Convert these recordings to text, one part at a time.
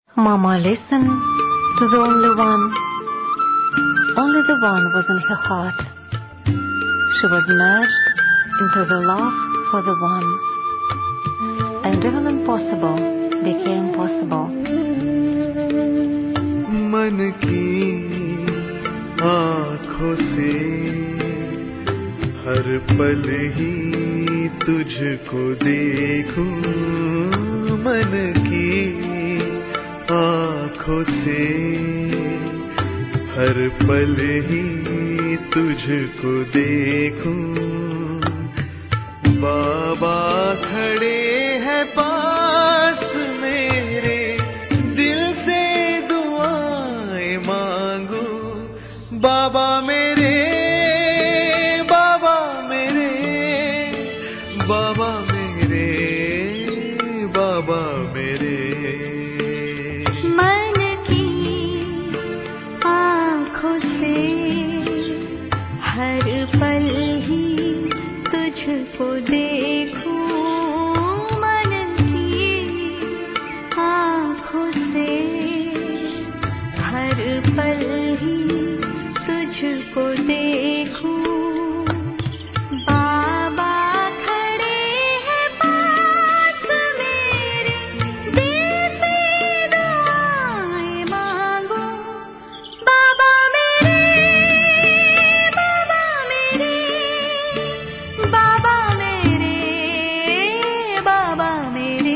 Mama listened to the only one. Only the one was in her heart. She was merged into the love for the one. And even impossible became possible. मन की आँखों से हर पल ही तुझको देखूं मन की आँखों से हर पल ही तुझको देखूं बाबा खड़े हैं पास मेरे दिल से दुआएं मांगू बाबा मेरे बाबा मेरे बाबा मेरे बाबा मेरे मन की आँखों से हर पल ही तुझको देखूं मन की आँखों से हर पल ही तुझको देखूं बाबा खड़े हैं पास मेरे दिल से दुआएं मांगो बाबा मेरे बाबा मेरे बाबा मेरे बाबा मेरे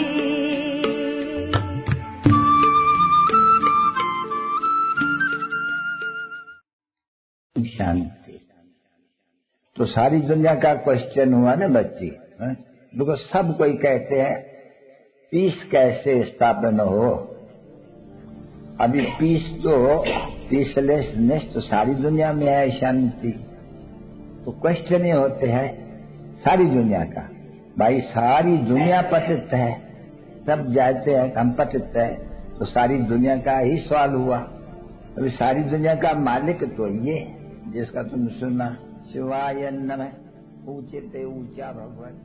शांति तो सारी दुनिया का क्वेश्चन हुआ ना बच्ची हैं? देखो सब कोई कहते हैं पीस कैसे स्थापन हो अभी पीस तो पीसलेसनेस तो सारी दुनिया में है शांति तो क्वेश्चन ये होते हैं सारी दुनिया का भाई सारी दुनिया पतित है सब जानते हैं कि हम पतित है तो सारी दुनिया का ही सवाल हुआ अभी सारी दुनिया का मालिक तो ये है, जिसका तुम सुना शिवाय नमः ऊंचे ते ऊंचा भगवान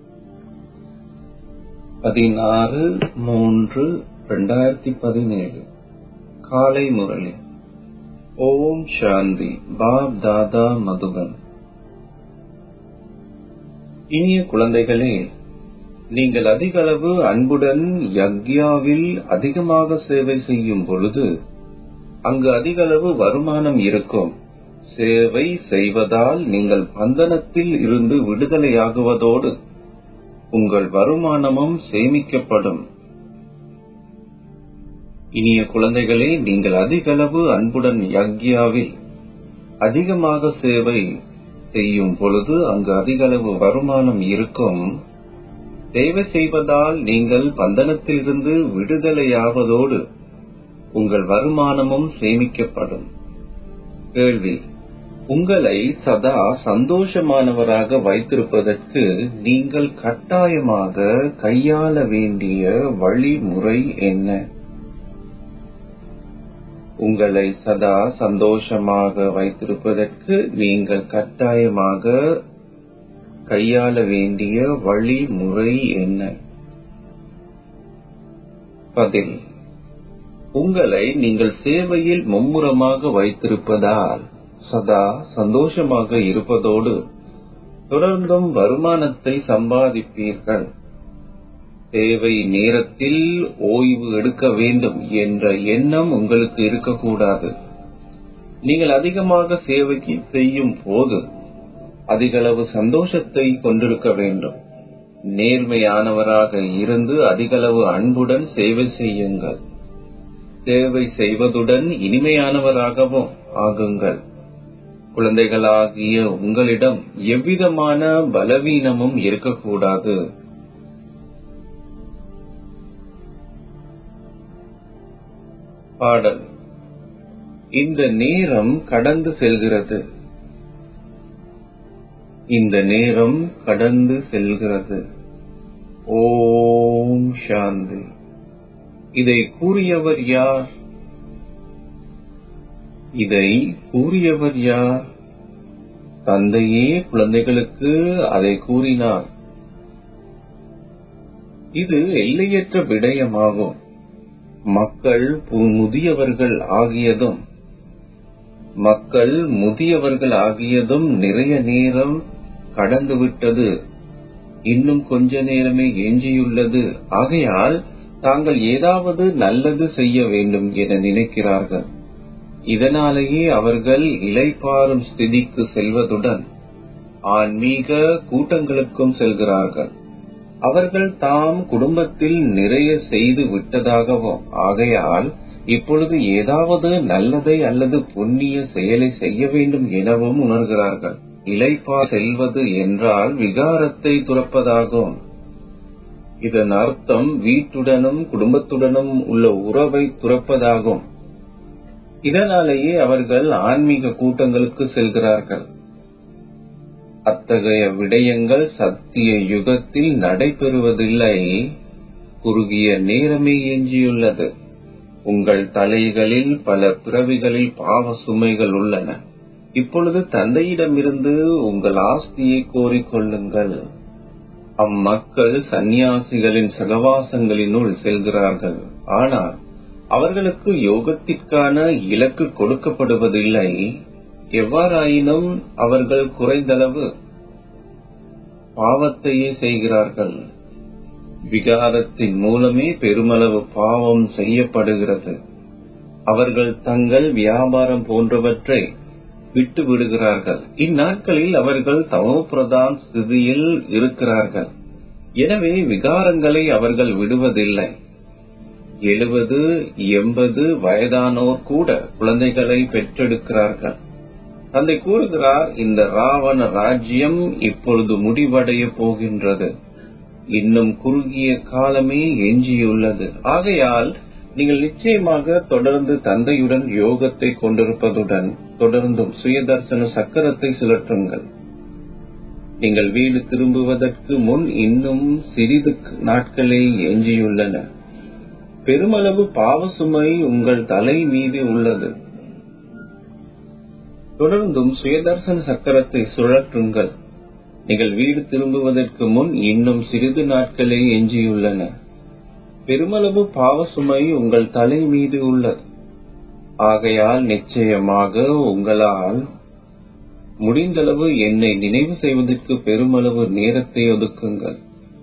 பதினாறு மூன்று ரெண்டாயிரத்தி பதினேழு காலை முரளி ஓம் சாந்தி பாப் தாதா மதுபன் இனிய குழந்தைகளே நீங்கள் அதிக அளவு அன்புடன் யக்யாவில் அதிகமாக சேவை செய்யும் பொழுது அங்கு அதிக அளவு வருமானம் இருக்கும் சேவை செய்வதால் நீங்கள் பந்தனத்தில் இருந்து விடுதலையாகுவதோடு உங்கள் வருமானமும் சேமிக்கப்படும் இனிய குழந்தைகளே நீங்கள் அதிக அளவு அன்புடன் யக்யாவில் அதிகமாக சேவை செய்யும் பொழுது அங்கு அதிக அளவு வருமானம் இருக்கும் சேவை செய்வதால் நீங்கள் பந்தனத்திலிருந்து விடுதலையாவதோடு உங்கள் வருமானமும் சேமிக்கப்படும் கேள்வி உங்களை சதா சந்தோஷமானவராக வைத்திருப்பதற்கு நீங்கள் கட்டாயமாக கையாள வேண்டிய வழிமுறை என்ன உங்களை சதா சந்தோஷமாக வைத்திருப்பதற்கு நீங்கள் கட்டாயமாக கையாள வேண்டிய வழிமுறை என்ன பதில் உங்களை நீங்கள் சேவையில் மும்முரமாக வைத்திருப்பதால் சதா சந்தோஷமாக இருப்பதோடு தொடர்ந்தும் வருமானத்தை சம்பாதிப்பீர்கள் சேவை நேரத்தில் ஓய்வு எடுக்க வேண்டும் என்ற எண்ணம் உங்களுக்கு இருக்கக்கூடாது நீங்கள் அதிகமாக சேவைக்கு செய்யும் போது அதிகளவு சந்தோஷத்தை கொண்டிருக்க வேண்டும் நேர்மையானவராக இருந்து அதிகளவு அன்புடன் சேவை செய்யுங்கள் சேவை செய்வதுடன் இனிமையானவராகவும் ஆகுங்கள் குழந்தைகளாகிய உங்களிடம் எவ்விதமான பலவீனமும் இருக்கக்கூடாது பாடல் இந்த நேரம் கடந்து செல்கிறது இந்த நேரம் கடந்து செல்கிறது ஓம் சாந்தி இதை கூறியவர் யார் இதை கூறியவர் யார் தந்தையே குழந்தைகளுக்கு அதை கூறினார் இது எல்லையற்ற விடயமாகும் மக்கள் பு- முதியவர்கள் ஆகியதும் மக்கள் முதியவர்கள் ஆகியதும் நிறைய நேரம் கடந்துவிட்டது இன்னும் கொஞ்ச நேரமே எஞ்சியுள்ளது ஆகையால் தாங்கள் ஏதாவது நல்லது செய்ய வேண்டும் என நினைக்கிறார்கள் இதனாலேயே அவர்கள் இலைப்பாறும் ஸ்திதிக்கு செல்வதுடன் ஆன்மீக கூட்டங்களுக்கும் செல்கிறார்கள் அவர்கள் தாம் குடும்பத்தில் நிறைய செய்து விட்டதாகவும் ஆகையால் இப்பொழுது ஏதாவது நல்லதை அல்லது புண்ணிய செயலை செய்ய வேண்டும் எனவும் உணர்கிறார்கள் இலைப்பா செல்வது என்றால் விகாரத்தை துறப்பதாகும் இதன் அர்த்தம் வீட்டுடனும் குடும்பத்துடனும் உள்ள உறவை துறப்பதாகும் இதனாலேயே அவர்கள் ஆன்மீக கூட்டங்களுக்கு செல்கிறார்கள் அத்தகைய விடயங்கள் சத்திய யுகத்தில் நடைபெறுவதில்லை குறுகிய நேரமே எஞ்சியுள்ளது உங்கள் தலைகளில் பல பிறவிகளில் பாவ சுமைகள் உள்ளன இப்பொழுது தந்தையிடமிருந்து உங்கள் ஆஸ்தியை கோரிக்கொள்ளுங்கள் அம்மக்கள் சந்நியாசிகளின் சகவாசங்களினுள் செல்கிறார்கள் ஆனால் அவர்களுக்கு யோகத்திற்கான இலக்கு கொடுக்கப்படுவதில்லை எவ்வாறாயினும் அவர்கள் குறைந்தளவு பாவத்தையே செய்கிறார்கள் விகாரத்தின் மூலமே பெருமளவு பாவம் செய்யப்படுகிறது அவர்கள் தங்கள் வியாபாரம் போன்றவற்றை விட்டு விடுகிறார்கள் இந்நாட்களில் அவர்கள் தமோபிரதான் ஸ்திதியில் இருக்கிறார்கள் எனவே விகாரங்களை அவர்கள் விடுவதில்லை எழுபது எண்பது வயதானோர் கூட குழந்தைகளை பெற்றெடுக்கிறார்கள் தந்தை கூறுகிறார் இந்த ராவண ராஜ்யம் இப்பொழுது முடிவடைய போகின்றது இன்னும் குறுகிய காலமே எஞ்சியுள்ளது ஆகையால் நீங்கள் நிச்சயமாக தொடர்ந்து தந்தையுடன் யோகத்தை கொண்டிருப்பதுடன் தொடர்ந்தும் சுயதர்சன சக்கரத்தை சுழற்றுங்கள் நீங்கள் வீடு திரும்புவதற்கு முன் இன்னும் சிறிது நாட்களே எஞ்சியுள்ளன பெருமளவு பாவ சுமை உங்கள் தலை மீது உள்ளது தொடர்ந்தும் சுயதர்சன சக்கரத்தை சுழற்றுங்கள் நீங்கள் வீடு திரும்புவதற்கு முன் இன்னும் சிறிது நாட்களே எஞ்சியுள்ளன பெருமளவு பாவ சுமை உங்கள் தலை மீது உள்ளது ஆகையால் நிச்சயமாக உங்களால் முடிந்தளவு என்னை நினைவு செய்வதற்கு பெருமளவு நேரத்தை ஒதுக்குங்கள்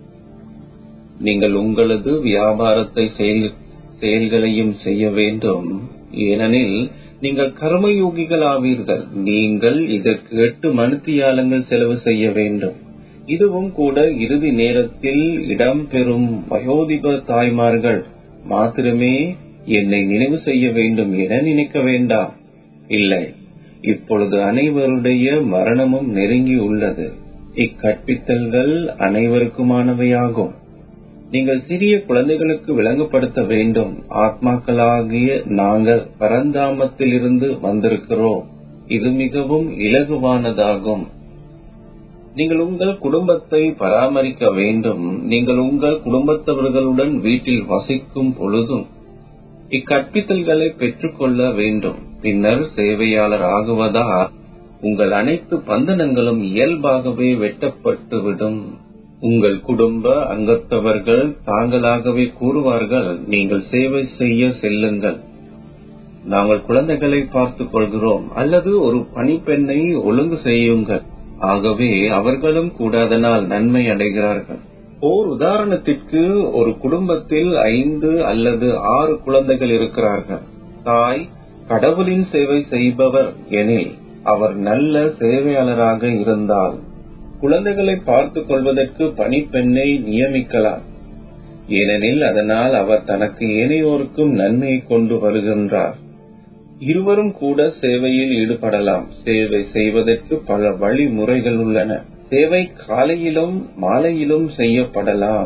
நீங்கள் உங்களது வியாபாரத்தை செயல் செயல்களையும் செய்ய வேண்டும் ஏனெனில் நீங்கள் கர்மயோகிகள் ஆவீர்கள் நீங்கள் இதற்கு எட்டு மணித்தியாலங்கள் செலவு செய்ய வேண்டும் இதுவும் கூட இறுதி நேரத்தில் இடம்பெறும் வயோதிப தாய்மார்கள் மாத்திரமே என்னை நினைவு செய்ய வேண்டும் என நினைக்க வேண்டாம் இல்லை இப்பொழுது அனைவருடைய மரணமும் நெருங்கி உள்ளது இக்கற்பித்தல்கள் அனைவருக்குமானவையாகும் நீங்கள் சிறிய குழந்தைகளுக்கு விளங்கப்படுத்த வேண்டும் ஆத்மாக்களாகிய நாங்கள் பரந்தாமத்திலிருந்து வந்திருக்கிறோம் இது மிகவும் இலகுவானதாகும் நீங்கள் உங்கள் குடும்பத்தை பராமரிக்க வேண்டும் நீங்கள் உங்கள் குடும்பத்தவர்களுடன் வீட்டில் வசிக்கும் பொழுதும் இக்கற்பித்தல்களை பெற்றுக்கொள்ள வேண்டும் பின்னர் சேவையாளர் ஆகுவதால் உங்கள் அனைத்து பந்தனங்களும் இயல்பாகவே வெட்டப்பட்டுவிடும் உங்கள் குடும்ப அங்கத்தவர்கள் தாங்களாகவே கூறுவார்கள் நீங்கள் சேவை செய்ய செல்லுங்கள் நாங்கள் குழந்தைகளை பார்த்துக் கொள்கிறோம் அல்லது ஒரு பணிப்பெண்ணை ஒழுங்கு செய்யுங்கள் ஆகவே அவர்களும் கூட அதனால் நன்மை அடைகிறார்கள் ஓர் உதாரணத்திற்கு ஒரு குடும்பத்தில் ஐந்து அல்லது ஆறு குழந்தைகள் இருக்கிறார்கள் தாய் கடவுளின் சேவை செய்பவர் எனில் அவர் நல்ல சேவையாளராக இருந்தால் குழந்தைகளை பார்த்துக் கொள்வதற்கு பணிப்பெண்ணை நியமிக்கலாம் ஏனெனில் அதனால் அவர் தனக்கு ஏனையோருக்கும் நன்மையை கொண்டு வருகின்றார் இருவரும் கூட சேவையில் ஈடுபடலாம் சேவை செய்வதற்கு பல வழிமுறைகள் உள்ளன சேவை காலையிலும் மாலையிலும் செய்யப்படலாம்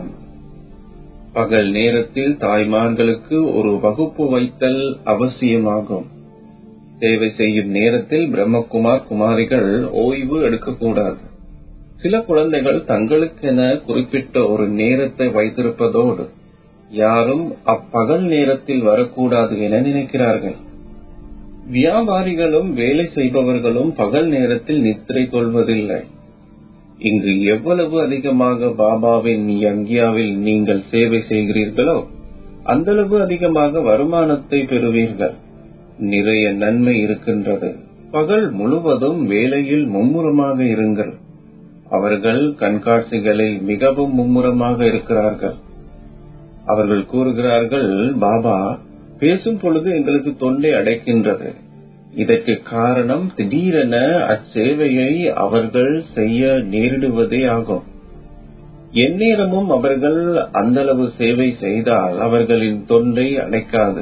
பகல் நேரத்தில் தாய்மார்களுக்கு ஒரு வகுப்பு வைத்தல் அவசியமாகும் சேவை செய்யும் நேரத்தில் பிரம்மகுமார் குமாரிகள் ஓய்வு எடுக்கக்கூடாது சில குழந்தைகள் தங்களுக்கென குறிப்பிட்ட ஒரு நேரத்தை வைத்திருப்பதோடு யாரும் அப்பகல் நேரத்தில் வரக்கூடாது என நினைக்கிறார்கள் வியாபாரிகளும் வேலை செய்பவர்களும் பகல் நேரத்தில் நித்திரை கொள்வதில்லை இங்கு எவ்வளவு அதிகமாக பாபாவின் யங்கியாவில் நீங்கள் சேவை செய்கிறீர்களோ அந்தளவு அதிகமாக வருமானத்தை பெறுவீர்கள் நிறைய நன்மை இருக்கின்றது பகல் முழுவதும் வேலையில் மும்முரமாக இருங்கள் அவர்கள் கண்காட்சிகளில் மிகவும் மும்முரமாக இருக்கிறார்கள் அவர்கள் கூறுகிறார்கள் பாபா பேசும் பொழுது எங்களுக்கு தொண்டை அடைக்கின்றது இதற்கு காரணம் திடீரென அச்சேவையை அவர்கள் செய்ய நேரிடுவதே ஆகும் எந்நேரமும் அவர்கள் அந்தளவு சேவை செய்தால் அவர்களின் தொண்டை அடைக்காது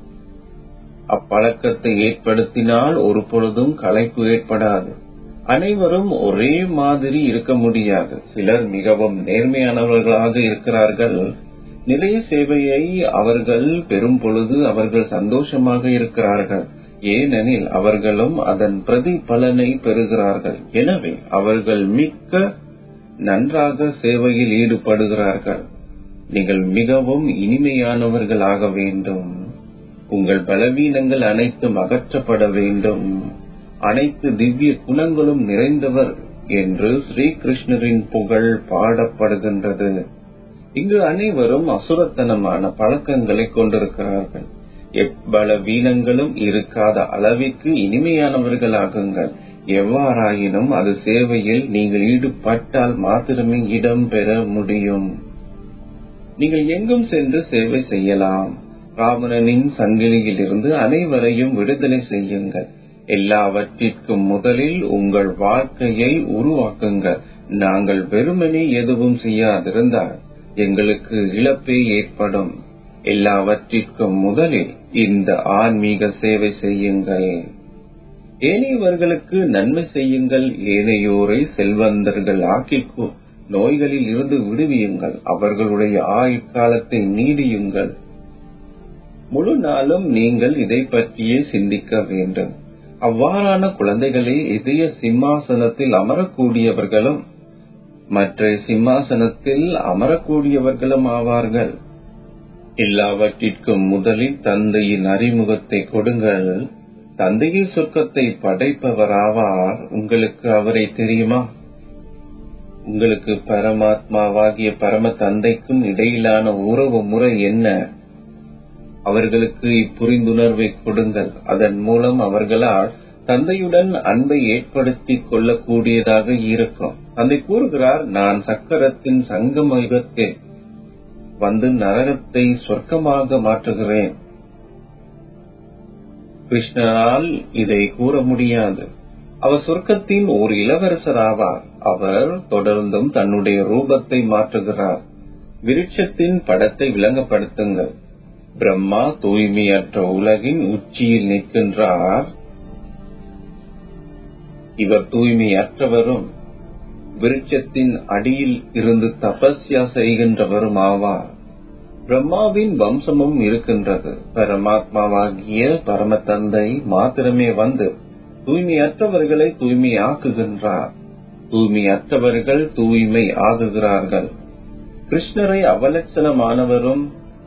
அப்பழக்கத்தை ஏற்படுத்தினால் ஒரு பொழுதும் களைப்பு ஏற்படாது அனைவரும் ஒரே மாதிரி இருக்க முடியாது சிலர் மிகவும் நேர்மையானவர்களாக இருக்கிறார்கள் நிறைய சேவையை அவர்கள் பெறும் பொழுது அவர்கள் சந்தோஷமாக இருக்கிறார்கள் ஏனெனில் அவர்களும் அதன் பிரதிபலனை பெறுகிறார்கள் எனவே அவர்கள் மிக்க நன்றாக சேவையில் ஈடுபடுகிறார்கள் நீங்கள் மிகவும் இனிமையானவர்களாக வேண்டும் உங்கள் பலவீனங்கள் அனைத்தும் அகற்றப்பட வேண்டும் அனைத்து திவ்ய குணங்களும் நிறைந்தவர் என்று ஸ்ரீகிருஷ்ணரின் புகழ் பாடப்படுகின்றது இங்கு அனைவரும் அசுரத்தனமான பழக்கங்களை கொண்டிருக்கிறார்கள் எப்பலவீனங்களும் இருக்காத அளவிற்கு இனிமையானவர்களாகுங்கள் எவ்வாறாயினும் அது சேவையில் நீங்கள் ஈடுபட்டால் மாத்திரமே இடம் பெற முடியும் நீங்கள் எங்கும் சென்று சேவை செய்யலாம் ராவணனின் சங்கிலியிலிருந்து அனைவரையும் விடுதலை செய்யுங்கள் எல்லாவற்றிற்கும் முதலில் உங்கள் வாழ்க்கையை உருவாக்குங்கள் நாங்கள் வெறுமனே எதுவும் செய்யாதிருந்தால் எங்களுக்கு இழப்பே ஏற்படும் எல்லாவற்றிற்கும் முதலில் இந்த ஆன்மீக சேவை செய்யுங்கள் ஏனையவர்களுக்கு நன்மை செய்யுங்கள் ஏனையோரை செல்வந்தர்கள் ஆக்கிக்கோ நோய்களில் இருந்து விடுவியுங்கள் அவர்களுடைய ஆயுட்காலத்தை நீடியுங்கள் முழு நாளும் நீங்கள் இதை பற்றியே சிந்திக்க வேண்டும் அவ்வாறான குழந்தைகளே இதய சிம்மாசனத்தில் அமரக்கூடியவர்களும் மற்ற சிம்மாசனத்தில் அமரக்கூடியவர்களும் ஆவார்கள் எல்லாவற்றிற்கும் முதலில் தந்தையின் அறிமுகத்தை கொடுங்கள் தந்தையை சொர்க்கத்தை படைப்பவராவார் உங்களுக்கு அவரை தெரியுமா உங்களுக்கு பரமாத்மாவாகிய பரம தந்தைக்கும் இடையிலான உறவு முறை என்ன அவர்களுக்கு இப்புரிந்துணர்வை கொடுங்கள் அதன் மூலம் அவர்களால் தந்தையுடன் அன்பை ஏற்படுத்திக் கொள்ளக்கூடியதாக இருக்கும் தந்தை கூறுகிறார் நான் சக்கரத்தின் சங்கம யுகத்தில் வந்து நரகத்தை சொர்க்கமாக மாற்றுகிறேன் கிருஷ்ணரால் இதை கூற முடியாது அவர் சொர்க்கத்தின் ஒரு இளவரசர் ஆவார் அவர் தொடர்ந்தும் தன்னுடைய ரூபத்தை மாற்றுகிறார் விருட்சத்தின் படத்தை விளங்கப்படுத்துங்கள் பிரம்மா தூய்மையற்ற உலகின் உச்சியில் நிற்கின்றார் இவர் தூய்மையற்றவரும் விருட்சத்தின் அடியில் இருந்து தபஸ்யா செய்கின்றவரும் ஆவார் பிரம்மாவின் வம்சமும் இருக்கின்றது பரமாத்மாவாகிய பரம தந்தை மாத்திரமே வந்து தூய்மையற்றவர்களை தூய்மையாக்குகின்றார் தூய்மையற்றவர்கள் தூய்மை ஆகுகிறார்கள் கிருஷ்ணரை அவலட்சணமானவரும்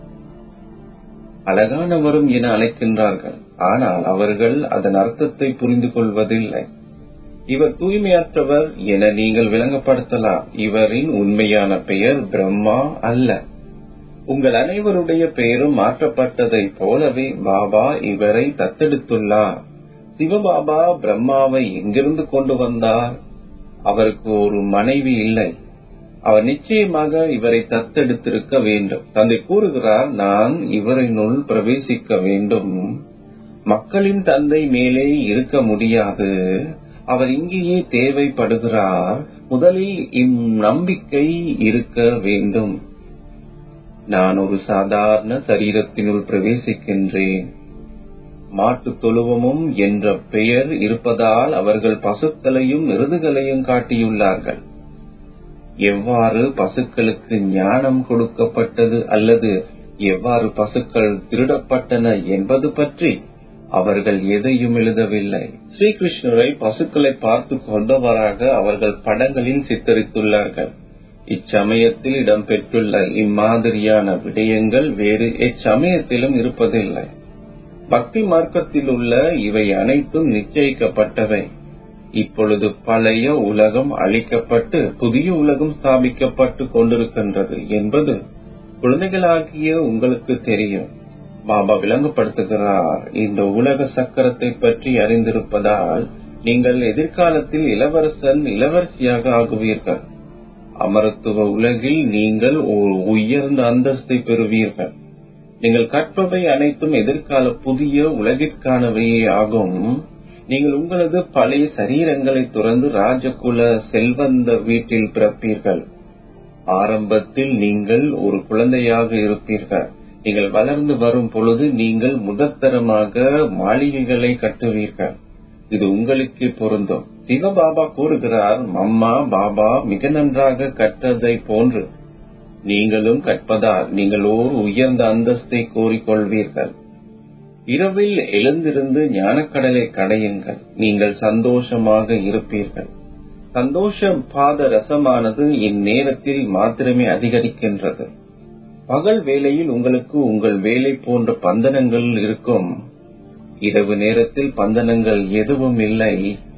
அழகானவரும் என அழைக்கின்றார்கள் ஆனால் அவர்கள் அதன் அர்த்தத்தை புரிந்து கொள்வதில்லை இவர் தூய்மையற்றவர் என நீங்கள் விளங்கப்படுத்தலாம் இவரின் உண்மையான பெயர் பிரம்மா அல்ல உங்கள் அனைவருடைய பெயரும் மாற்றப்பட்டதை போலவே பாபா இவரை தத்தெடுத்துள்ளார் சிவபாபா பிரம்மாவை எங்கிருந்து கொண்டு வந்தார் அவருக்கு ஒரு மனைவி இல்லை அவர் நிச்சயமாக இவரை தத்தெடுத்திருக்க வேண்டும் தந்தை கூறுகிறார் நான் இவரினுள் பிரவேசிக்க வேண்டும் மக்களின் தந்தை மேலே இருக்க முடியாது அவர் இங்கேயே தேவைப்படுகிறார் முதலில் இந்நம்பிக்கை இருக்க வேண்டும் நான் ஒரு சாதாரண சரீரத்தினுள் பிரவேசிக்கின்றேன் மாட்டு தொழுவமும் என்ற பெயர் இருப்பதால் அவர்கள் பசுக்களையும் எருதுகளையும் காட்டியுள்ளார்கள் எவ்வாறு பசுக்களுக்கு ஞானம் கொடுக்கப்பட்டது அல்லது எவ்வாறு பசுக்கள் திருடப்பட்டன என்பது பற்றி அவர்கள் எதையும் எழுதவில்லை ஸ்ரீகிருஷ்ணரை பசுக்களை பார்த்து கொண்டவராக அவர்கள் படங்களில் சித்தரித்துள்ளார்கள் இச்சமயத்தில் இடம்பெற்றுள்ள இம்மாதிரியான விடயங்கள் வேறு எச்சமயத்திலும் இருப்பதில்லை பக்தி மார்க்கத்தில் உள்ள இவை அனைத்தும் நிச்சயிக்கப்பட்டவை இப்பொழுது பழைய உலகம் அழிக்கப்பட்டு புதிய உலகம் ஸ்தாபிக்கப்பட்டு கொண்டிருக்கின்றது என்பது குழந்தைகளாகிய உங்களுக்கு தெரியும் பாபா விளங்கப்படுத்துகிறார் இந்த உலக சக்கரத்தை பற்றி அறிந்திருப்பதால் நீங்கள் எதிர்காலத்தில் இளவரசன் இளவரசியாக ஆகுவீர்கள் அமரத்துவ உலகில் நீங்கள் ஒரு உயர்ந்த அந்தஸ்தை பெறுவீர்கள் நீங்கள் கற்பவை அனைத்தும் எதிர்கால புதிய உலகிற்கானவையே ஆகும் நீங்கள் உங்களது பழைய சரீரங்களை துறந்து ராஜகுல செல்வந்த வீட்டில் பிறப்பீர்கள் ஆரம்பத்தில் நீங்கள் ஒரு குழந்தையாக இருப்பீர்கள் நீங்கள் வளர்ந்து வரும் பொழுது நீங்கள் முதற்தரமாக மாளிகைகளை கட்டுவீர்கள் இது உங்களுக்கே பொருந்தும் சிவபாபா கூறுகிறார் மம்மா பாபா மிக நன்றாக கற்றதை போன்று நீங்களும் கற்பதால் நீங்கள் ஓர் உயர்ந்த அந்தஸ்தை கோரிக்கொள்வீர்கள் இரவில் எழுந்திருந்து ஞானக்கடலை கடையுங்கள் நீங்கள் சந்தோஷமாக இருப்பீர்கள் சந்தோஷ பாத ரசமானது இந்நேரத்தில் மாத்திரமே அதிகரிக்கின்றது பகல் வேளையில் உங்களுக்கு உங்கள் வேலை போன்ற பந்தனங்கள் இருக்கும் இரவு நேரத்தில் பந்தனங்கள் எதுவும் இல்லை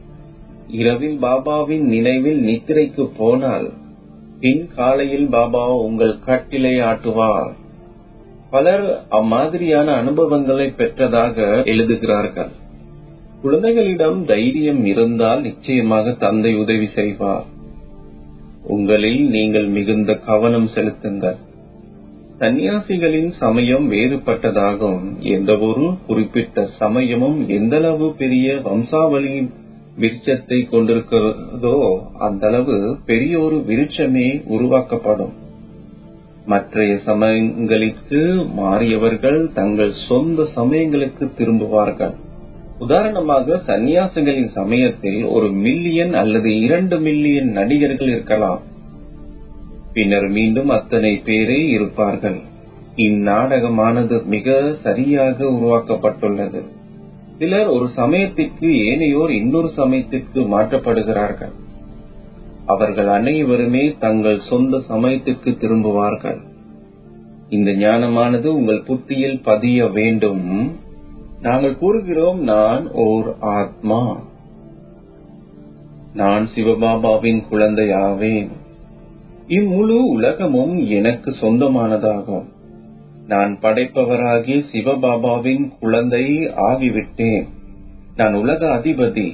இரவில் பாபாவின் நினைவில் நித்திரைக்கு போனால் பின் காலையில் பாபா உங்கள் கட்டிலை ஆட்டுவார் பலர் அம்மாதிரியான அனுபவங்களை பெற்றதாக எழுதுகிறார்கள் குழந்தைகளிடம் தைரியம் இருந்தால் நிச்சயமாக தந்தை உதவி செய்வார் உங்களில் நீங்கள் மிகுந்த கவனம் செலுத்துங்கள் சந்நியாசிகளின் சமயம் வேறுபட்டதாகும் எந்த ஒரு குறிப்பிட்ட சமயமும் எந்தளவு பெரிய வம்சாவளி விருட்சத்தை கொண்டிருக்கிறதோ அந்த அளவு பெரிய ஒரு விருட்சமே உருவாக்கப்படும் மற்றைய சமயங்களுக்கு மாறியவர்கள் தங்கள் சொந்த சமயங்களுக்கு திரும்புவார்கள் உதாரணமாக சந்நியாசிகளின் சமயத்தில் ஒரு மில்லியன் அல்லது இரண்டு மில்லியன் நடிகர்கள் இருக்கலாம் பின்னர் மீண்டும் அத்தனை பேரே இருப்பார்கள் இந்நாடகமானது மிக சரியாக உருவாக்கப்பட்டுள்ளது சிலர் ஒரு சமயத்திற்கு ஏனையோர் இன்னொரு சமயத்திற்கு மாற்றப்படுகிறார்கள் அவர்கள் அனைவருமே தங்கள் சொந்த சமயத்திற்கு திரும்புவார்கள் இந்த ஞானமானது உங்கள் புத்தியில் பதிய வேண்டும் நாங்கள் கூறுகிறோம் நான் ஓர் ஆத்மா நான் சிவபாபாவின் குழந்தை ஆவேன் இம்முழு உலகமும் எனக்கு சொந்தமானதாகும் நான் படைப்பவராகிய சிவபாபாவின் குழந்தை ஆகிவிட்டேன் நான் உலக அதிபதி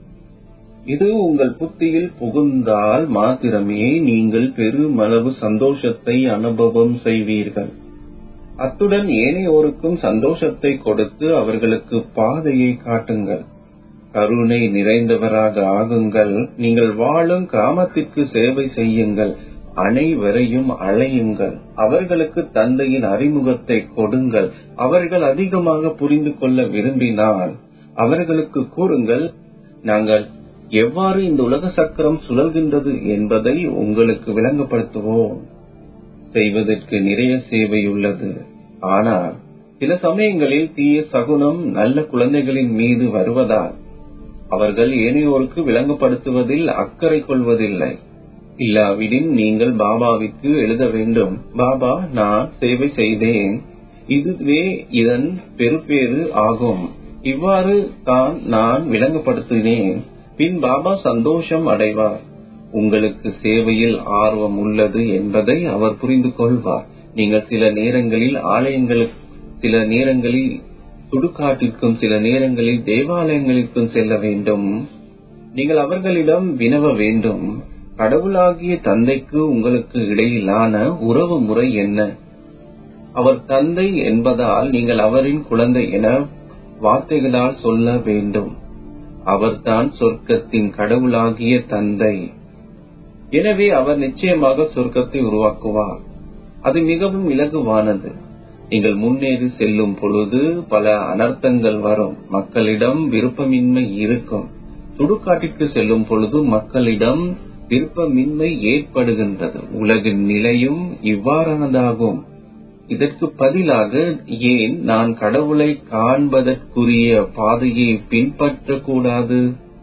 இது உங்கள் புத்தியில் புகுந்தால் மாத்திரமே நீங்கள் பெருமளவு சந்தோஷத்தை அனுபவம் செய்வீர்கள் அத்துடன் ஏனையோருக்கும் சந்தோஷத்தை கொடுத்து அவர்களுக்கு பாதையை காட்டுங்கள் கருணை நிறைந்தவராக ஆகுங்கள் நீங்கள் வாழும் கிராமத்திற்கு சேவை செய்யுங்கள் அனைவரையும் அழையுங்கள் அவர்களுக்கு தந்தையின் அறிமுகத்தை கொடுங்கள் அவர்கள் அதிகமாக புரிந்து கொள்ள விரும்பினால் அவர்களுக்கு கூறுங்கள் நாங்கள் எவ்வாறு இந்த உலக சக்கரம் சுழல்கின்றது என்பதை உங்களுக்கு விளங்கப்படுத்துவோம் செய்வதற்கு நிறைய சேவை உள்ளது ஆனால் சில சமயங்களில் தீய சகுனம் நல்ல குழந்தைகளின் மீது வருவதால் அவர்கள் ஏனையோருக்கு விளங்கப்படுத்துவதில் அக்கறை கொள்வதில்லை இல்லாவிடின் நீங்கள் பாபாவிற்கு எழுத வேண்டும் பாபா நான் சேவை செய்தேன் இதுவே இதன் பெருப்பேறு ஆகும் இவ்வாறு தான் நான் விளங்கப்படுத்தினேன் பின் பாபா சந்தோஷம் அடைவார் உங்களுக்கு சேவையில் ஆர்வம் உள்ளது என்பதை அவர் புரிந்து கொள்வார் நீங்கள் சில நேரங்களில் ஆலயங்களுக்கு சில நேரங்களில் சுடுகாட்டிற்கும் சில நேரங்களில் தேவாலயங்களுக்கும் செல்ல வேண்டும் நீங்கள் அவர்களிடம் வினவ வேண்டும் கடவுளாகிய தந்தைக்கு உங்களுக்கு இடையிலான உறவு முறை என்ன அவர் தந்தை என்பதால் நீங்கள் அவரின் குழந்தை என வார்த்தைகளால் சொல்ல வேண்டும் அவர்தான் சொர்க்கத்தின் கடவுளாகிய தந்தை எனவே அவர் நிச்சயமாக சொர்க்கத்தை உருவாக்குவார் அது மிகவும் இலகுவானது நீங்கள் முன்னேறி செல்லும் பொழுது பல அனர்த்தங்கள் வரும் மக்களிடம் விருப்பமின்மை இருக்கும் சுடுகாட்டிற்கு செல்லும் பொழுது மக்களிடம் விருப்பமின்மை ஏற்படுகின்றது உலகின் நிலையும் இவ்வாறானதாகும் இதற்கு பதிலாக ஏன் நான் கடவுளை காண்பதற்குரிய பாதையை பின்பற்றக்கூடாது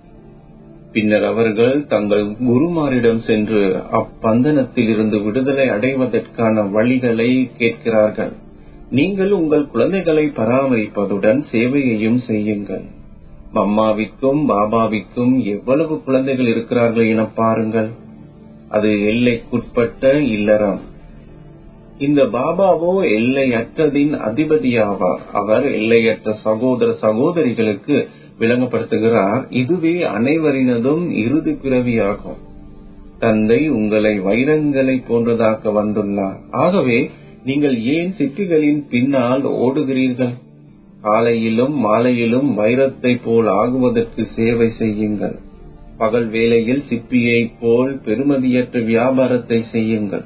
பின்னர் அவர்கள் தங்கள் குருமாரிடம் சென்று அப்பந்தனத்தில் இருந்து விடுதலை அடைவதற்கான வழிகளை கேட்கிறார்கள் நீங்கள் உங்கள் குழந்தைகளை பராமரிப்பதுடன் சேவையையும் செய்யுங்கள் மம்மாவிற்கும் பாபாவிற்கும் எவ்வளவு குழந்தைகள் இருக்கிறார்கள் என பாருங்கள் அது எல்லைக்குட்பட்ட இல்லறம் இந்த பாபாவோ எல்லையற்றதின் அதிபதியாவார் அவர் எல்லையற்ற சகோதர சகோதரிகளுக்கு விளங்கப்படுத்துகிறார் இதுவே அனைவரினதும் இறுதி பிறவியாகும் தந்தை உங்களை வைரங்களை போன்றதாக்க வந்துள்ளார் ஆகவே நீங்கள் ஏன் சிப்பிகளின் பின்னால் ஓடுகிறீர்கள் காலையிலும் மாலையிலும் வைரத்தை போல் ஆகுவதற்கு சேவை செய்யுங்கள் பகல் வேளையில் சிப்பியைப் போல் பெருமதியற்ற வியாபாரத்தை செய்யுங்கள்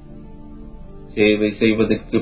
சேவை செய்வதற்கு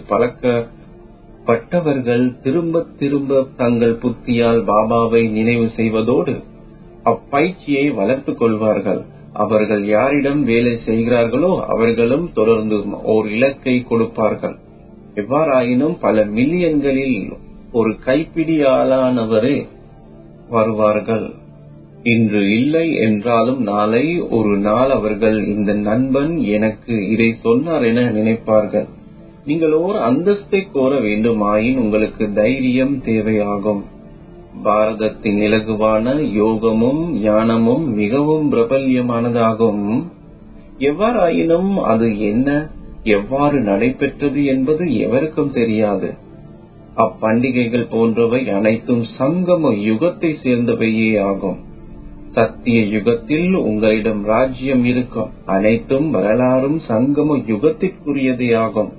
பழக்கப்பட்டவர்கள் திரும்ப திரும்ப தங்கள் புத்தியால் பாபாவை நினைவு செய்வதோடு அப்பயிற்சியை வளர்த்துக் கொள்வார்கள் அவர்கள் யாரிடம் வேலை செய்கிறார்களோ அவர்களும் தொடர்ந்து ஓர் இலக்கை கொடுப்பார்கள் எவ்வாறாயினும் பல மில்லியன்களில் ஒரு கைப்பிடியாளானவரே வருவார்கள் இன்று இல்லை என்றாலும் நாளை ஒரு நாள் அவர்கள் இந்த நண்பன் எனக்கு இதை சொன்னார் என நினைப்பார்கள் நீங்கள் ஓர் அந்தஸ்தை கோர வேண்டுமாயின் உங்களுக்கு தைரியம் தேவையாகும் பாரதத்தின் இலகுவான யோகமும் ஞானமும் மிகவும் பிரபல்யமானதாகும் எவ்வாறாயினும் அது என்ன எவ்வாறு நடைபெற்றது என்பது எவருக்கும் தெரியாது அப்பண்டிகைகள் போன்றவை அனைத்தும் சங்கம யுகத்தை சேர்ந்தவையே ஆகும் சத்திய யுகத்தில் உங்களிடம் ராஜ்யம் இருக்கும் அனைத்தும் வரலாறும் சங்கம யுகத்திற்குரியதே ஆகும்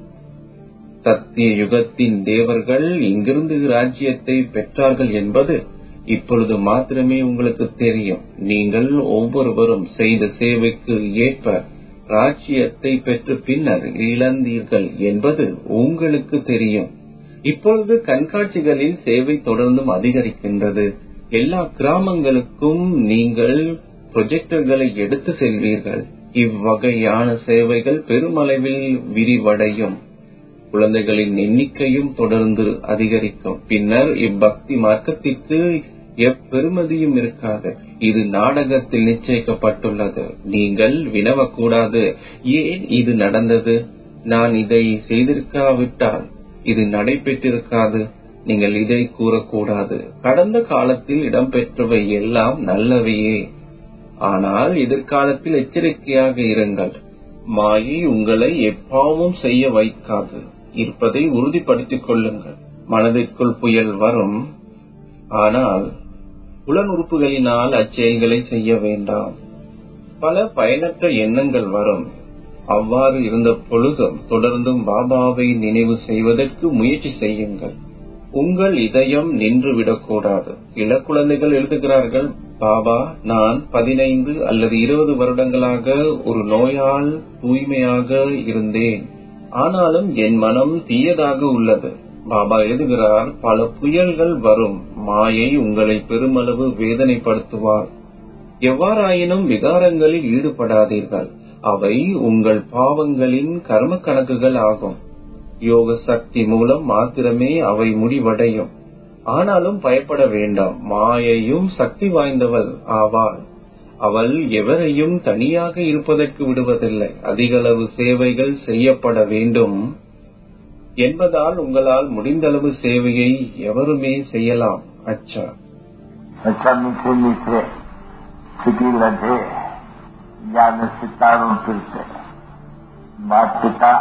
சத்திய யுகத்தின் தேவர்கள் இங்கிருந்து ராஜ்யத்தை பெற்றார்கள் என்பது இப்பொழுது மாத்திரமே உங்களுக்கு தெரியும் நீங்கள் ஒவ்வொருவரும் செய்த சேவைக்கு ஏற்ப ராஜ்யத்தை பெற்று பின்னர் இழந்தீர்கள் என்பது உங்களுக்கு தெரியும் இப்பொழுது கண்காட்சிகளில் சேவை தொடர்ந்தும் அதிகரிக்கின்றது எல்லா கிராமங்களுக்கும் நீங்கள் ப்ரொஜெக்டர்களை எடுத்து செல்வீர்கள் இவ்வகையான சேவைகள் பெருமளவில் விரிவடையும் குழந்தைகளின் எண்ணிக்கையும் தொடர்ந்து அதிகரிக்கும் பின்னர் இப்பக்தி மார்க்கத்திற்கு எப்பெருமதியும் இருக்காது இது நாடகத்தில் நிச்சயிக்கப்பட்டுள்ளது நீங்கள் வினவக்கூடாது ஏன் இது நடந்தது நான் இதை செய்திருக்காவிட்டால் இது நடைபெற்றிருக்காது நீங்கள் இதை கூறக்கூடாது கடந்த காலத்தில் இடம்பெற்றவை எல்லாம் நல்லவையே ஆனால் எதிர்காலத்தில் எச்சரிக்கையாக இருங்கள் மாயை உங்களை எப்பாவும் செய்ய வைக்காது இருப்பதை உறுதிப்படுத்திக் கொள்ளுங்கள் மனதிற்குள் புயல் வரும் ஆனால் புலன் உறுப்புகளினால் அச்செயல்களை செய்ய வேண்டாம் பல பயனற்ற எண்ணங்கள் வரும் அவ்வாறு இருந்த பொழுதும் தொடர்ந்தும் பாபாவை நினைவு செய்வதற்கு முயற்சி செய்யுங்கள் உங்கள் இதயம் நின்று விடக்கூடாது சில குழந்தைகள் எழுதுகிறார்கள் பாபா நான் பதினைந்து அல்லது இருபது வருடங்களாக ஒரு நோயால் தூய்மையாக இருந்தேன் ஆனாலும் என் மனம் தீயதாக உள்ளது பாபா எழுதுகிறார் பல புயல்கள் வரும் மாயை உங்களை பெருமளவு வேதனைப்படுத்துவார் எவ்வாறாயினும் விகாரங்களில் ஈடுபடாதீர்கள் அவை உங்கள் பாவங்களின் கர்ம கணக்குகள் ஆகும் யோக சக்தி மூலம் மாத்திரமே அவை முடிவடையும் ஆனாலும் பயப்பட வேண்டாம் மாயையும் சக்தி வாய்ந்தவள் ஆவாள் அவள் எவரையும் தனியாக இருப்பதற்கு விடுவதில்லை அதிகளவு சேவைகள் செய்யப்பட வேண்டும் என்பதால் உங்களால் முடிந்தளவு சேவையை எவருமே செய்யலாம் அச்சா अच्छा मीठे मीठे सिटी लगे ज्ञान सितारों फिरते माता पिता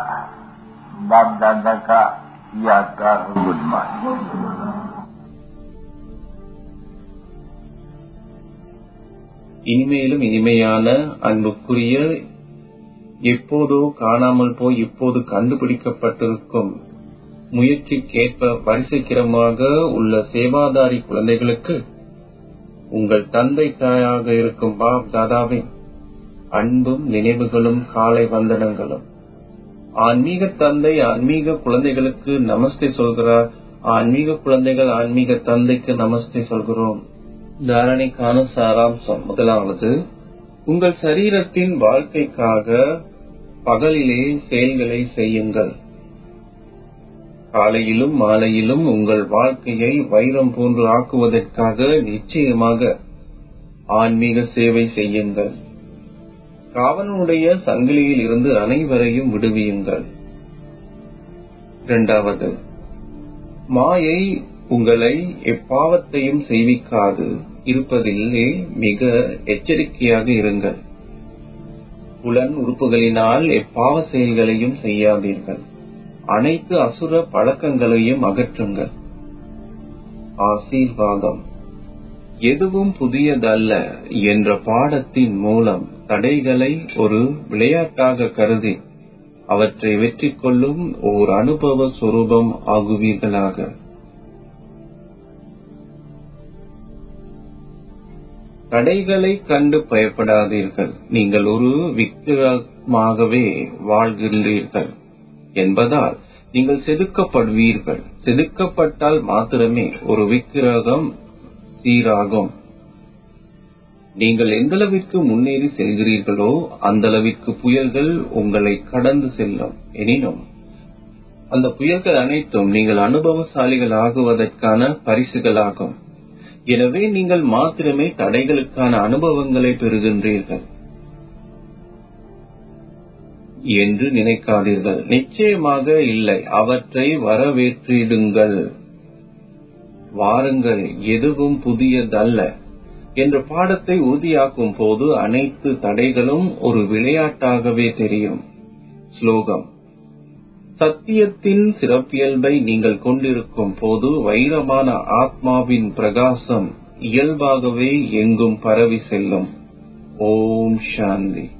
बाप दादा का याद का गुड मॉर्निंग இனிமேலும் இனிமையான அன்புக்குரிய எப்போதோ காணாமல் போய் இப்போது கண்டுபிடிக்கப்பட்டிருக்கும் முயற்சிக்கேற்ப வரிசைக்கிரமாக உள்ள சேவாதாரி குழந்தைகளுக்கு உங்கள் தந்தை தாயாக இருக்கும் பாப் தாதாவின் அன்பும் நினைவுகளும் காலை வந்தனங்களும் ஆன்மீக தந்தை ஆன்மீக குழந்தைகளுக்கு நமஸ்தே சொல்கிறார் ஆன்மீக குழந்தைகள் ஆன்மீக தந்தைக்கு நமஸ்தே சொல்கிறோம் தாரணைக்கான சாராம்சம் முதலாவது உங்கள் சரீரத்தின் வாழ்க்கைக்காக பகலிலே செயல்களை செய்யுங்கள் காலையிலும் மாலையிலும் உங்கள் வாழ்க்கையை வைரம் போன்று ஆக்குவதற்காக நிச்சயமாக ஆன்மீக சேவை செய்யுங்கள் காவலனுடைய சங்கிலியில் இருந்து அனைவரையும் விடுவியுங்கள் இரண்டாவது மாயை உங்களை எப்பாவத்தையும் செய்விக்காது இருப்பதிலே மிக எச்சரிக்கையாக இருங்கள் புலன் உறுப்புகளினால் எப்பாவ செயல்களையும் செய்யாதீர்கள் அனைத்து அசுர பழக்கங்களையும் அகற்றுங்கள் ஆசீர்வாதம் எதுவும் புதியதல்ல என்ற பாடத்தின் மூலம் தடைகளை ஒரு விளையாட்டாக கருதி அவற்றை வெற்றி கொள்ளும் ஓர் அனுபவ சுரூபம் ஆகுவீர்களாக தடைகளை கண்டு பயப்படாதீர்கள் நீங்கள் ஒரு விக்கிரமாகவே வாழ்கின்றீர்கள் என்பதால் நீங்கள் செதுக்கப்படுவீர்கள் செதுக்கப்பட்டால் மாத்திரமே ஒரு விக்கிரகம் சீராகும் நீங்கள் எந்தளவிற்கு முன்னேறி செல்கிறீர்களோ அந்தளவிற்கு புயல்கள் உங்களை கடந்து செல்லும் எனினும் அந்த புயல்கள் அனைத்தும் நீங்கள் அனுபவசாலிகள் ஆகுவதற்கான பரிசுகளாகும் எனவே நீங்கள் மாத்திரமே தடைகளுக்கான அனுபவங்களை பெறுகின்றீர்கள் என்று நினைக்காதீர்கள் நிச்சயமாக இல்லை அவற்றை வரவேற்றிடுங்கள் வாருங்கள் எதுவும் புதியதல்ல என்ற பாடத்தை உறுதியாக்கும் போது அனைத்து தடைகளும் ஒரு விளையாட்டாகவே தெரியும் ஸ்லோகம் சத்தியத்தின் சிறப்பியல்பை நீங்கள் கொண்டிருக்கும் போது வைரமான ஆத்மாவின் பிரகாசம் இயல்பாகவே எங்கும் பரவி செல்லும் ஓம் சாந்தி